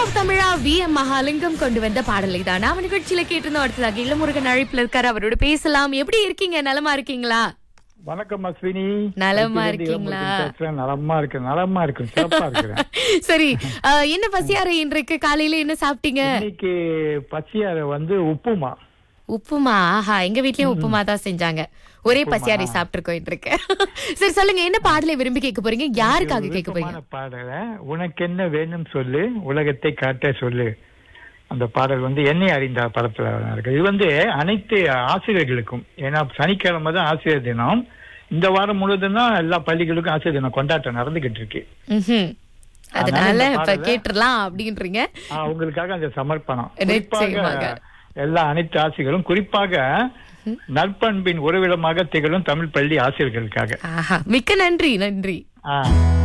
Of தமிழா V M Mahalingam கொண்டு வந்த பாடலை தான் நாம நிகழ்ச்சியில கேட்டிருந்தோம் அடுத்ததாக இளமுருகன் அழைப்புல இருக்காரு அவரோட பேசலாம் எப்படி இருக்கீங்க நலமா இருக்கீங்களா வணக்கம் அஸ்வினி நலமா அஸ்வினி இருக்கீங்களா? இளம்புரி பேசுறேன். நலமா இருக்கு நலமா இருக்கு சிறப்பா இருக்கிறேன் சரி அஹ், என்ன பசியார இன்றைக்கு காலையில என்ன சாப்பிட்டீங்க இன்னைக்கு பசியார வந்து உப்புமா உப்புமா ஆஹா எங்க வீட்லயும் உப்புமா தான் செஞ்சாங்க ஒரே பசியாரை சாப்பிட்டுருக்கோம் இன்றைக்கு சரி சொல்லுங்க என்ன பாடலை விரும்பி கேட்க போறீங்க யாருக்காக கேட்க போறீங்க விருப்பமான பாடல உனக்கு என்ன வேணும் சொல்லு உலகத்தை காட்ட சொல்லு அந்த பாடல் வந்து என்னை அறிந்த படத்துல இருக்கு இது வந்து அனைத்து ஆசிரியர்களுக்கும் ஏன்னா சனிக்கிழமை தான் ஆசிரியர் தினம் இந்த வாரம் முழுவதும் தான் எல்லா பள்ளிகளுக்கும் ஆசிரியர் தினம் கொண்டாட்டம் நடந்துகிட்டு இருக்கு ம்ஹும். அதனால அதனால இந்த இப்ப பாடலை- கேட்டுறலாம் அப்படின்றீங்க ஆஹ் உங்களுக்காக அந்த சமர்ப்பணம் நிச்சயமாக. குறிப்பாக எல்லா அனைத்து ஆசிரியர்களும் குறிப்பாக நற்பண்பின் உறவிடமாக திகழும் தமிழ் பள்ளி ஆசிரியர்களுக்காக ஆஹா மிக்க நன்றி நன்றி ஆஹ்